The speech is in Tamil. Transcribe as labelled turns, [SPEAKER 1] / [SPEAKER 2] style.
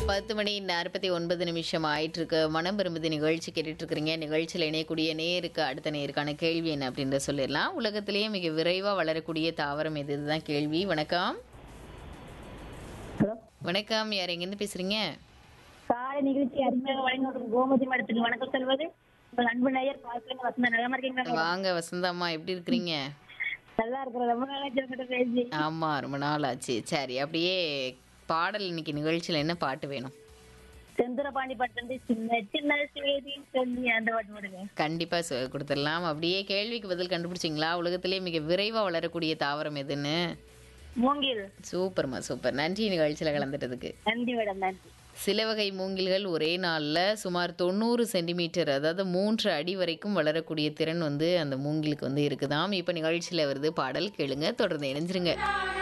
[SPEAKER 1] பத்து மணி நாற்பத்தி ஒன்பது நிமிஷம் ஆயிட்டு இருக்கு மனம் விரும்புது நிகழ்ச்சி கேட்டுட்டு இருக்கிறீங்க நிகழ்ச்சியில் இணையக்கூடிய நேருக்கு அடுத்த நேருக்கான கேள்வி என்ன அப்படின்ற சொல்லிடலாம் உலகத்திலேயே மிக விரைவா வளரக்கூடிய தாவரம் எது இதுதான் கேள்வி வணக்கம்
[SPEAKER 2] ஹலோ
[SPEAKER 1] வணக்கம் யார் எங்கேருந்து பேசுறீங்க
[SPEAKER 2] காலை நிகழ்ச்சி அருமையாக வழங்கி கோமதி மேடத்துக்கு வணக்கம் சொல்வது உங்கள் அன்பு நேயர் பார்க்கணும் வசந்தா நல்லா இருக்கீங்களா
[SPEAKER 1] வாங்க வசந்தாம்மா எப்படி இருக்கிறீங்க
[SPEAKER 2] நல்லா இருக்கிற ரொம்ப நாளா கிட்ட பேசி
[SPEAKER 1] ஆமா ரொம்ப நாள் ஆச்சு சரி அப்படியே பாடல் இன்னைக்கு நிகழ்ச்சியில் என்ன பாட்டு வேணும்
[SPEAKER 2] செந்துர பாண்டி பாட்டு வந்து சின்ன சின்ன செய்தி சொல்லி அந்த பாட்டு போடுங்க
[SPEAKER 1] கண்டிப்பா சொ- கொடுத்துடலாம் அப்படியே கேள்விக்கு பதில் கண்டுபிடிச்சிங்களா உலகத்திலேயே மிக விரைவா வளரக்கூடிய தாவரம் எதுன்னு
[SPEAKER 2] மூங்கில்
[SPEAKER 1] சூப்பர்மா சூப்பர் நன்றி நிகழ்ச்சியில் கலந்துட்டதுக்கு
[SPEAKER 2] நன்றி மேடம் நன்றி
[SPEAKER 1] சில வகை மூங்கில்கள் ஒரே நாளில் சுமார் தொண்ணூறு சென்டிமீட்டர் அதாவது மூன்று அடி வரைக்கும் வளரக்கூடிய திறன் வந்து அந்த மூங்கிலுக்கு வந்து இருக்குதாம் இப்போ நிகழ்ச்சியில் வருது பாடல் கேளுங்க தொடர்ந்து இணைஞ்சிருங்க